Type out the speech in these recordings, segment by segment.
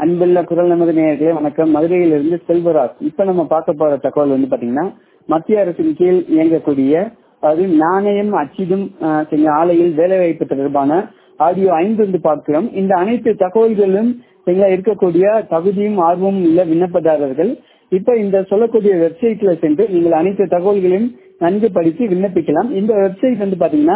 அன்புள்ள குரல் நமது நேயர்களே வணக்கம் மதுரையிலிருந்து செல்வராஜ் இப்ப நம்ம பார்க்க போற தகவல் வந்து பாத்தீங்கன்னா மத்திய அரசின் கீழ் இயங்கக்கூடிய அது நாணயம் அச்சிடும் அஹ், சரிங்களா, ஆலையில் வேலைவாய்ப்பு தொடர்பான ஆடியோ ஐந்து வந்து பார்க்கிறோம் இந்த அனைத்து தகவல்களும் சரிங்களா, இருக்கக்கூடிய தகுதியும் ஆர்வமும் உள்ள விண்ணப்பதாரர்கள் இப்ப இந்த சொல்லக்கூடிய வெப்சைட்ல சென்று நீங்கள் அனைத்து தகவல்களையும் நன்கு படித்து விண்ணப்பிக்கலாம் இந்த வெப்சைட் வந்து பாத்தீங்கன்னா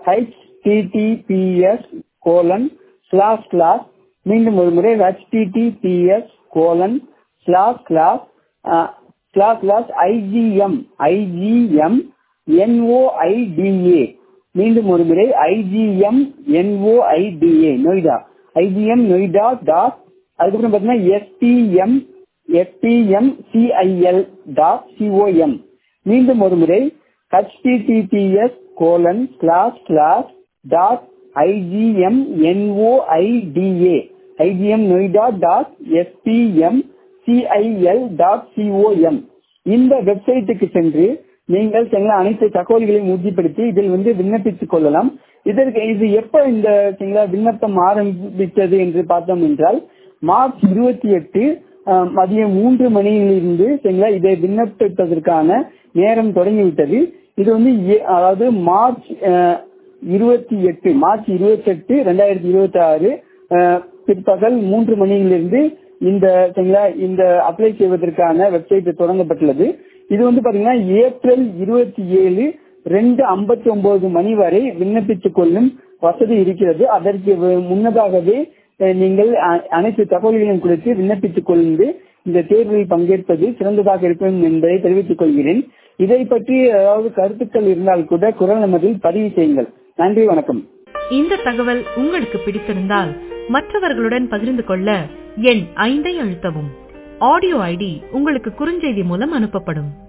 https கோலன் ஸ்லாஸ் ஸ்லாஸ் மீண்டும் ஒரு முறை https colon slash slash slash slash IGM IGM NOIDA மீண்டும் ஒரு முறை IGM NOIDA Noida IGM Noida dot அதுக்கப்புறம் பார்த்தீங்கன்னா STM STM CIL dot COM மீண்டும் ஒரு முறை https colon slash slash dot IGM NOIDA IGM Noida dot SPM CIL dot COM இந்த வெப்சைட்டுக்கு சென்று நீங்கள் செல்ல அனைத்து தகவல்களையும் உறுதிப்படுத்தி இதில் வந்து விண்ணப்பித்துக் கொள்ளலாம் இதற்கு இது எப்ப இந்த சரிங்களா, விண்ணப்பம் ஆரம்பித்தது என்று பார்த்தோம் என்றால் மார்ச் இருபத்தி எட்டு மதியம் மூன்று மணியிலிருந்து சரிங்களா இதை விண்ணப்பிப்பதற்கான நேரம் தொடங்கிவிட்டது இது வந்து ஏ- அதாவது மார்ச் அஹ், இருபத்தி எட்டு மார்ச் இருபத்தி எட்டு ரெண்டாயிரத்தி இருபத்தி ஆறு பிற்பகல் மூன்று மணியிலிருந்து இந்த சரிங்களா இந்த அப்ளை செய்வதற்கான வெப்சைட் தொடங்கப்பட்டுள்ளது இது வந்து பாத்தீங்கன்னா ஏப்ரல் இருபத்தி ஏழு ரெண்டு ஐம்பத்தி ஒன்பது மணி வரை விண்ணப்பித்துக் கொள்ளும் வசதி இருக்கிறது அதற்கு வ- முன்னதாகவே அஹ், நீங்கள் அ- அனைத்து தகவல்களையும் குறித்து விண்ணப்பித்துக் கொண்டு இந்த தேர்வில் பங்கேற்பது சிறந்ததாக இருக்கும் என்பதை தெரிவித்துக் கொள்கிறேன் இதை பற்றி ஏதாவது கருத்துக்கள் இருந்தால் கூட குரல் நமதில் பதிவு செய்யுங்கள் நன்றி வணக்கம் இந்த தகவல் உங்களுக்கு பிடித்திருந்தால் மற்றவர்களுடன் பகிர்ந்து கொள்ள எண் ஐந்தை அழுத்தவும் ஆடியோ ஐடி உங்களுக்கு குறுஞ்செய்தி மூலம் அனுப்பப்படும்